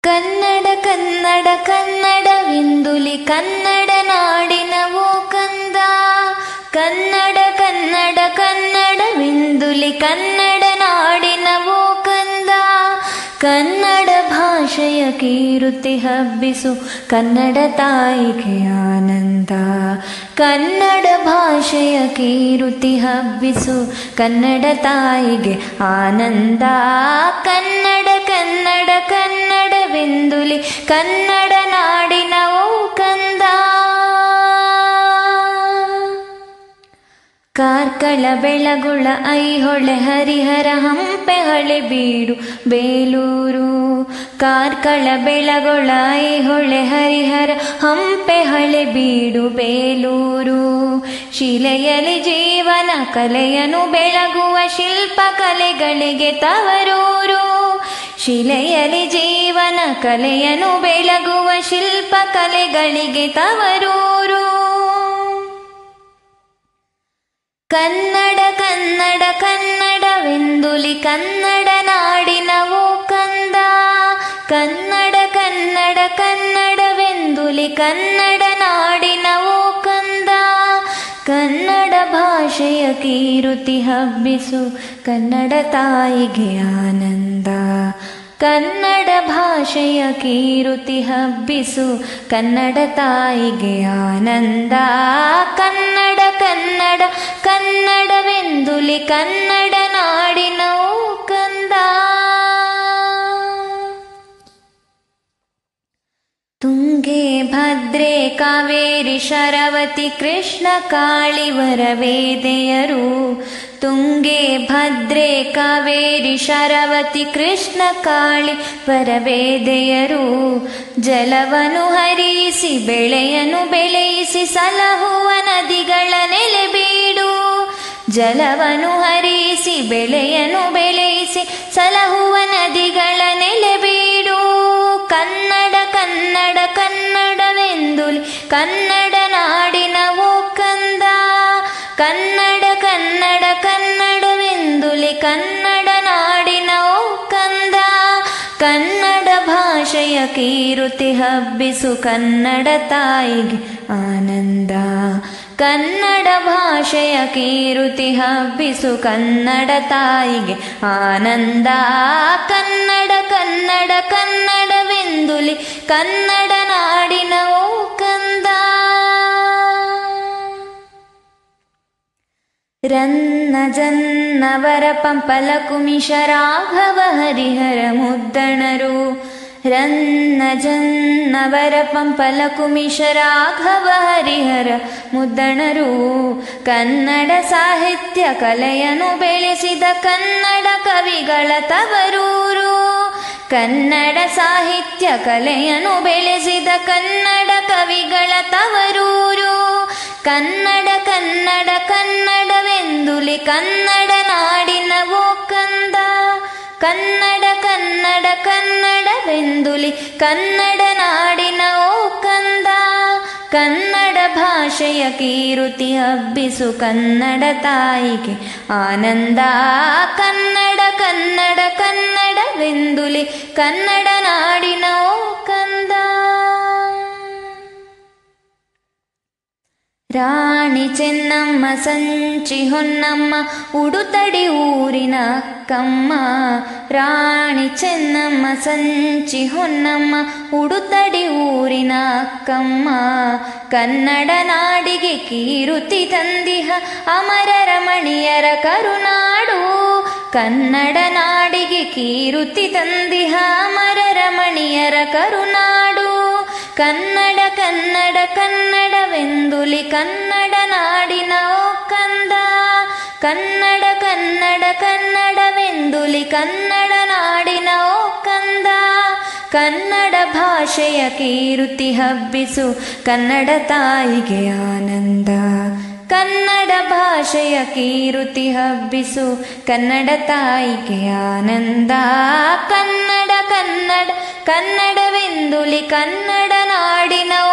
ಕನ್ನಡ ಕನ್ನಡ ಕನ್ನಡವಿಂದುಲಿ ಕನ್ನಡ ನಾಡಿನವೋ ಕಂದ ಕನ್ನಡ ಕನ್ನಡ ಕನ್ನಡವಿಂದುಲಿ ಕನ್ನಡ ನಾಡಿನವೋ ಕಂದ ಕನ್ನಡ ಭಾಷೆಯ ಕೀರುತಿ ಹಬ್ಬಿಸು ಕನ್ನಡ ತಾಯಿಗೆ ಆನಂದ ಕನ್ನಡ ಭಾಷೆಯ ಕೀರುತಿ ಹಬ್ಬಿಸು ಕನ್ನಡ ತಾಯಿಗೆ ಆನಂದ ಕನ್ನಡ ಕನ್ನಡ ಕನ್ನಡವೆಂದುಲಿ ಕನ್ನಡ ನಾಡಿನ ಓ ಕಂದ ಕಾರ್ಕಳ ಬೆಳಗುಳ ಐಹೊಳೆ ಹರಿಹರ ಹಂಪೆ ಹಳೆ ಬೀಡು ಬೇಲೂರು ಕಾರ್ಕಳ ಬೆಳಗೊಳ ಐಹೊಳೆ ಹರಿಹರ ಹಂಪೆ ಹಳೆ ಬೀಡು ಬೇಲೂರು ಶಿಲೆಯಲ್ಲಿ ಜೀವನ ಕಲೆಯನ್ನು ಬೆಳಗುವ ಶಿಲ್ಪ ಕಲೆಗಳಿಗೆ ತವರೂರು ಶಿಲೆಯಲ್ಲಿ ಜೀವನ ಕಲೆಯನ್ನು ಬೆಳಗುವ ಶಿಲ್ಪ ಕಲೆಗಳಿಗೆ ತವರೂರು ಕನ್ನಡ ಕನ್ನಡ ಕನ್ನಡವೆಂದುಲಿ ಕನ್ನಡ ನಾಡಿನವೋ ಕಂದ ಕನ್ನಡ ಕನ್ನಡ ಕನ್ನಡವೆಂದುಲಿ ಕನ್ನಡ ನಾಡಿನವೋ ಕಂದ ಕನ್ನಡ ಭಾಷೆಯ ಕೀರುತಿ ಹಬ್ಬಿಸು ಕನ್ನಡ ತಾಯಿಗೆ ಆನಂದ ಕನ್ನಡ ಭಾಷೆಯ ಕೀರುತಿ ಹಬ್ಬಿಸು ಕನ್ನಡ ತಾಯಿಗೆ ಆನಂದ ಕನ್ನಡ ಕನ್ನಡ ಕನ್ನಡವೆಂದುಲಿ ಕನ್ನಡ ನಾಡಿನ ಓ ಕಂದ ತುಂಗೆ ಭದ್ರೆ ಕಾವೇರಿ ಶರವತಿ ಕೃಷ್ಣ ಕಾಳಿವರವೇದೆಯರು ತುಂಗೆ ಭದ್ರೆ ಕಾವೇರಿ ಶರವತಿ ಕೃಷ್ಣ ಕಾಳಿ ಪರವೇದೆಯರು ಜಲವನ್ನು ಹರಿಸಿ ಬೆಳೆಯನ್ನು ಬೆಳೆಯಿಸಿ ಸಲಹುವ ನದಿಗಳ ನೆಲೆಬೀಡು ಜಲವನ್ನು ಹರಿಸಿ ಬೆಳೆಯನ್ನು ಬೆಳೆಯಿಸಿ ಸಲಹುವ ನದಿಗಳ ನೆಲೆಬೀಡು ಕನ್ನಡ ಕನ್ನಡ ಕನ್ನಡವೆಂದುಲಿ ಕನ್ನಡ ನಾಡಿನ ಓ ಕಂದ ಕನ್ನಡ ಕನ್ನಡ ಕನ್ನಡವೆಂದುಲಿ ಕನ್ನಡ ನಾಡಿನ ಓ ಕಂದ ಕನ್ನಡ ಭಾಷೆಯ ಕೀರುತಿ ಹಬ್ಬಿಸು ಕನ್ನಡ ತಾಯಿಗೆ ಆನಂದ ಕನ್ನಡ ಭಾಷೆಯ ಕೀರುತಿ ಹಬ್ಬಿಸು ಕನ್ನಡ ತಾಯಿಗೆ ಆನಂದ ಕನ್ನಡ ಕನ್ನಡ ಕನ್ನಡವೆಂದುಲಿ ಕನ್ನಡ ನಾಡಿನ ಓ ಕಂದ ರನ್ನ ಜನ್ನವರ ಪಂಪಲ ಕುಮಿಶ ರಾಘವ ಹರಿಹರ ಮುದ್ದಣರು ರನ್ನ ಜನ್ನವರ ಪಂಪಲ ಕುಮಿಶ ರಾಘವ ಹರಿಹರ ಮುದ್ದಣರು ಕನ್ನಡ ಸಾಹಿತ್ಯ ಕಲೆಯನ್ನು ಬೆಳೆಸಿದ ಕನ್ನಡ ಕವಿಗಳ ತವರೂರು ಕನ್ನಡ ಸಾಹಿತ್ಯ ಕಲೆಯನ್ನು ಬೆಳೆಸಿದ ಕನ್ನಡ ಕವಿಗಳ ತವರೂರು ಕನ್ನಡ ಕನ್ನಡ ಕನ್ನಡವೆಂದುಲಿ ಕನ್ನಡ ನಾಡಿನ ಓ ಕಂದ ಕನ್ನಡ ಕನ್ನಡ ಕನ್ನಡವೆಂದುಲಿ ಕನ್ನಡ ನಾಡಿನ ಓ ಕಂದ ಕನ್ನಡ ಭಾಷೆಯ ಕೀರುತಿ ಹಬ್ಬಿಸು ಕನ್ನಡ ತಾಯಿಗೆ ಆನಂದ ಕನ್ನಡ ಕನ್ನಡ ಕನ್ನಡವೆಂದುಲಿ ಕನ್ನಡ ನಾಡಿನ ಓ ಕಂದ ರಾಣಿ ಚೆನ್ನಮ್ಮ ಸಂಚಿ ಹೊನ್ನಮ್ಮ ಉಡುತಡಿ ಊರಿನ ಅಕ್ಕಮ್ಮ ರಾಣಿ ಚೆನ್ನಮ್ಮ ಸಂಚಿ ಹೊನ್ನಮ್ಮ ಉಡುತಡಿ ಊರಿನ ಅಕ್ಕಮ್ಮ ಕನ್ನಡ ನಾಡಿಗೆ ಕೀರುತಿ ತಂದಿಹ ಅಮರ ರಮಣಿಯರ ಕರುನಾಡು ಕನ್ನಡ ನಾಡಿಗೆ ಕೀರುತಿ ತಂದಿಹ ಅಮರ ರಮಣಿಯರ ಕರುನಾಡು ಕನ್ನಡ ಕನ್ನಡ ಕನ್ನಡವೆಂದುಲಿ ಕನ್ನಡ ನಾಡಿನ ಓ ಕಂದ ಕನ್ನಡ ಕನ್ನಡ ಕನ್ನಡವೆಂದುಲಿ ಕನ್ನಡ ನಾಡಿನ ಓ ಕಂದ ಕನ್ನಡ ಭಾಷೆಯ ಕೀರುತಿ ಹಬ್ಬಿಸು ಕನ್ನಡ ತಾಯಿಗೆ ಆನಂದ ಕನ್ನಡ ಭಾಷೆಯ ಕೀರುತಿ ಹಬ್ಬಿಸು ಕನ್ನಡ ತಾಯಿಗೆ ಆನಂದ ಕನ್ನಡ ಕನ್ನಡ ಕನ್ನಡವೆಂದುಲಿ ಕನ್ನಡ ನಾಡಿನ ಓ